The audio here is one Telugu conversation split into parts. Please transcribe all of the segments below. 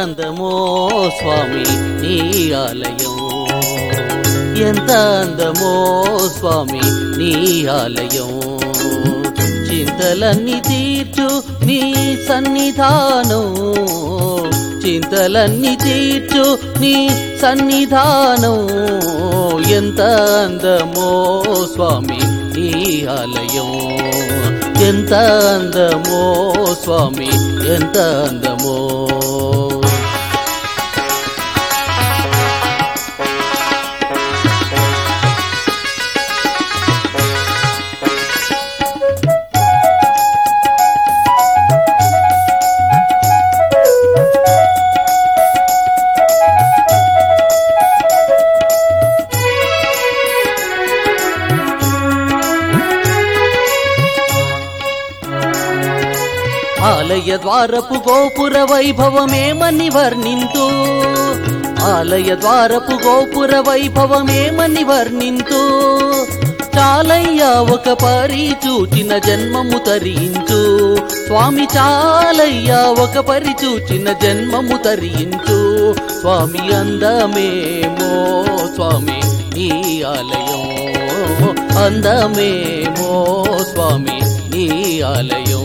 అందమో స్వామి నీ ఆలయం ఎంత అందమో స్వామి నీ ఆలయం చింతలన్నీ తీర్చు నీ సన్నిధానం చింతలన్నీ తీర్చు నీ సన్నిధానం ఎంత అందమో స్వామి నీ ఆలయం ఎంత అందమో స్వామి ఎంత అందమో ఆలయ ద్వారపు గోపుర వైభవమేమని వర్ణింతు ఆలయ ద్వారపు గోపుర వైభవమేమని వర్ణింతు చాలయ్యా ఒక పరి చూచిన జన్మము తరించు స్వామి చాలయ్యా ఒక పరి చూచిన జన్మము తరించు స్వామి అందమేమో స్వామి నీ ఆలయం అందమేమో స్వామి నీ ఆలయం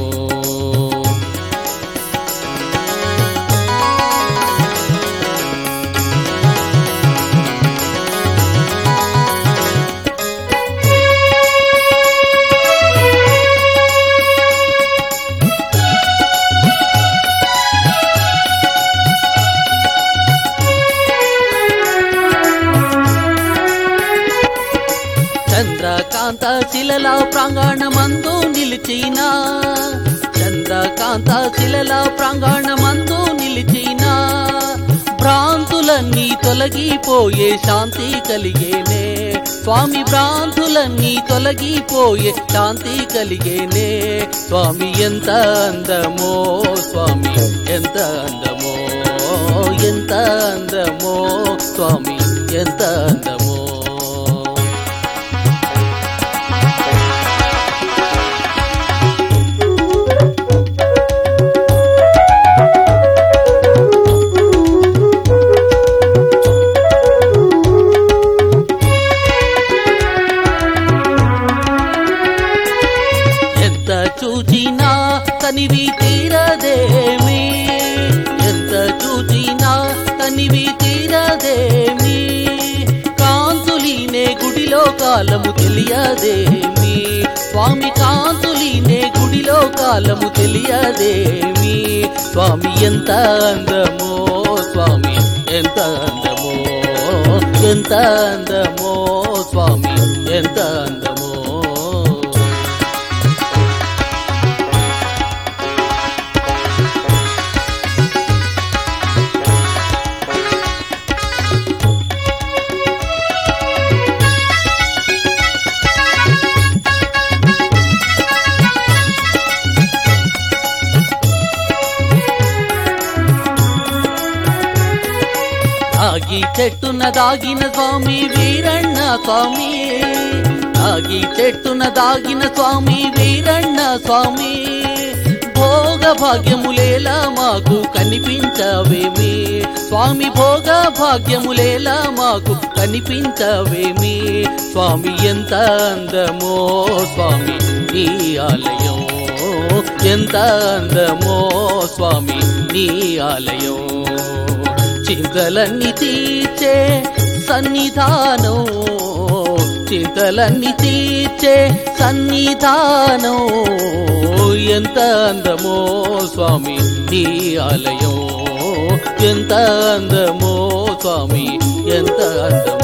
చంద్రకాంత శిలల ప్రాంగణమందు నిలిచిన చంద్రకాంత శిలల ప్రాంగణమందు నిలిచిన భ్రాంతులన్నీ తొలగిపోయే శాంతి కలిగేనే స్వామి భ్రాంతులన్నీ తొలగిపోయే శాంతి కలిగేనే స్వామి ఎంత అందమో స్వామి ఎంత అందమో ఎంత అందమో స్వామి ఎంత అందమో ఎంత చూచినా తనివి తీరదేమి ఎంత చూచినా తనివి తీరదేమి కాంతులీనే గుడిలో కాలము తెలియదేమి స్వామి కాంతులీనే గుడిలో కాలము తెలియదేమి స్వామి ఎంత అందమో స్వామి ఎంత అందమో ఎంత అందమో స్వామి ఎంత అందమో ఆగి చెట్టున దాగిన స్వామి వీరಣ್ణ స్వామి ఆగి చెట్టున దాగిన స్వామి వీరಣ್ణ స్వామి భోగ భాగ్యములేలా మాకు కనిపించవేమి స్వామి భోగ భాగ్యములేలా మాకు కనిపించవేమి స్వామి ఎంత అందమో స్వామి నీ ఆలయం ఎంత అందమో స్వామి నీ ఆలయం చింతలన్నీ తీర్చే సన్నిధానం చింతలన్నీ తీర్చే సన్నిధానం ఎంత అందమో స్వామి నీ ఆలయం ఎంత అందమో స్వామి ఎంత అందమో